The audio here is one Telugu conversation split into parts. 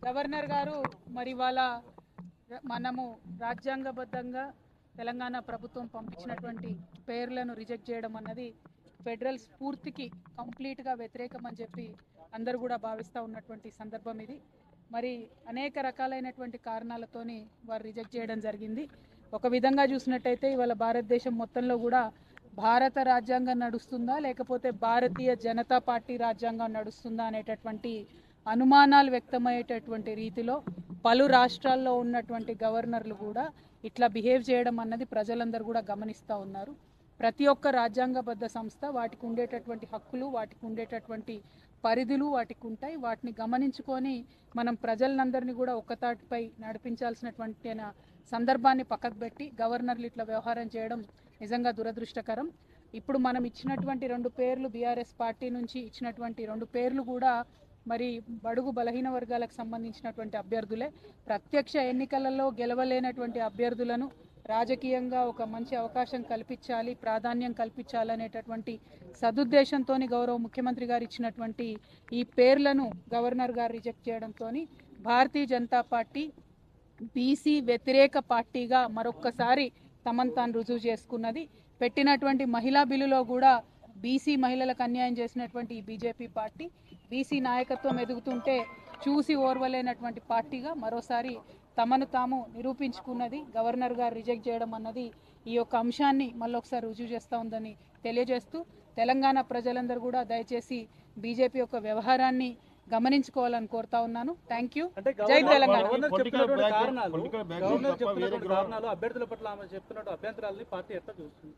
గవర్నర్ గారు మరి ఇవాళ మనము రాజ్యాంగబద్ధంగా తెలంగాణ ప్రభుత్వం పంపించినటువంటి పేర్లను రిజెక్ట్ చేయడం అన్నది ఫెడరల్ స్ఫూర్తికి కంప్లీట్గా వ్యతిరేకం అని చెప్పి అందరూ కూడా భావిస్తూ ఉన్నటువంటి సందర్భం ఇది మరి అనేక రకాలైనటువంటి కారణాలతోని వారు రిజెక్ట్ చేయడం జరిగింది ఒక విధంగా చూసినట్టయితే ఇవాళ భారతదేశం మొత్తంలో కూడా భారత రాజ్యాంగం నడుస్తుందా లేకపోతే భారతీయ జనతా పార్టీ రాజ్యాంగం నడుస్తుందా అనేటటువంటి అనుమానాలు వ్యక్తమయ్యేటటువంటి రీతిలో పలు రాష్ట్రాల్లో ఉన్నటువంటి గవర్నర్లు కూడా ఇట్లా బిహేవ్ చేయడం అన్నది ప్రజలందరూ కూడా గమనిస్తూ ఉన్నారు ప్రతి ఒక్క రాజ్యాంగబద్ధ సంస్థ వాటికి ఉండేటటువంటి హక్కులు వాటికి ఉండేటటువంటి పరిధులు వాటికి ఉంటాయి వాటిని గమనించుకొని మనం ప్రజలందరినీ కూడా ఒక్కతాటిపై నడిపించాల్సినటువంటి అయిన సందర్భాన్ని పక్కకు పెట్టి గవర్నర్లు ఇట్లా వ్యవహారం చేయడం నిజంగా దురదృష్టకరం ఇప్పుడు మనం ఇచ్చినటువంటి రెండు పేర్లు బీఆర్ఎస్ పార్టీ నుంచి ఇచ్చినటువంటి రెండు పేర్లు కూడా మరి బడుగు బలహీన వర్గాలకు సంబంధించినటువంటి అభ్యర్థులే ప్రత్యక్ష ఎన్నికలలో గెలవలేనటువంటి అభ్యర్థులను రాజకీయంగా ఒక మంచి అవకాశం కల్పించాలి ప్రాధాన్యం కల్పించాలనేటటువంటి సదుద్దేశంతో గౌరవ ముఖ్యమంత్రి గారు ఇచ్చినటువంటి ఈ పేర్లను గవర్నర్ గారు రిజెక్ట్ చేయడంతో భారతీయ జనతా పార్టీ బీసీ వ్యతిరేక పార్టీగా మరొక్కసారి తమను తాను రుజువు చేసుకున్నది పెట్టినటువంటి మహిళా బిల్లులో కూడా బీసీ మహిళలకు అన్యాయం చేసినటువంటి ఈ బీజేపీ పార్టీ బీసీ నాయకత్వం ఎదుగుతుంటే చూసి ఓర్వలేనటువంటి పార్టీగా మరోసారి తమను తాము నిరూపించుకున్నది గవర్నర్ గారు రిజెక్ట్ చేయడం అన్నది ఈ యొక్క అంశాన్ని మళ్ళొకసారి రుజువు చేస్తూ ఉందని తెలియజేస్తూ తెలంగాణ ప్రజలందరూ కూడా దయచేసి బీజేపీ యొక్క వ్యవహారాన్ని గమనించుకోవాలని కోరుతా ఉన్నాను థ్యాంక్ యూ అంటే జై గవర్నర్ తెలంగాణ. గవర్నర్ Political చెప్తున్నటువంటి background- కారణాలు political background గవర్నర్ తప్ప వేరే చెప్తున్నటువంటి గ్రౌండ్- కారణాలు అభ్యర్థుల పట్ల ఆమె చెప్తున్నట్టు అభ్యంతరాలని పార్టీ ఎట్లా చూస్తుంది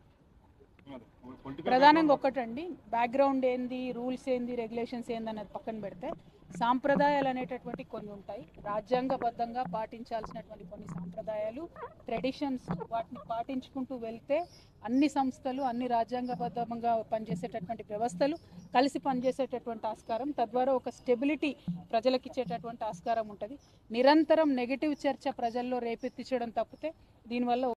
Political ప్రధానంగా background- ఒక్కటండి బ్యాక్గ్రౌండ్ ఏంది రూల్స్ ఏంది రెగ్యులేషన్స్ ఏంది అనేది పక్కన పెడితే సాంప్రదాయాలు అనేటటువంటి కొన్ని ఉంటాయి రాజ్యాంగబద్ధంగా పాటించాల్సినటువంటి కొన్ని సాంప్రదాయాలు ట్రెడిషన్స్ వాటిని పాటించుకుంటూ వెళ్తే అన్ని సంస్థలు అన్ని రాజ్యాంగబద్ధంగా పనిచేసేటటువంటి వ్యవస్థలు కలిసి పనిచేసేటటువంటి ఆస్కారం తద్వారా ఒక స్టెబిలిటీ ప్రజలకు ఇచ్చేటటువంటి ఆస్కారం ఉంటుంది నిరంతరం నెగిటివ్ చర్చ ప్రజల్లో రేపెత్తించడం తప్పితే దీనివల్ల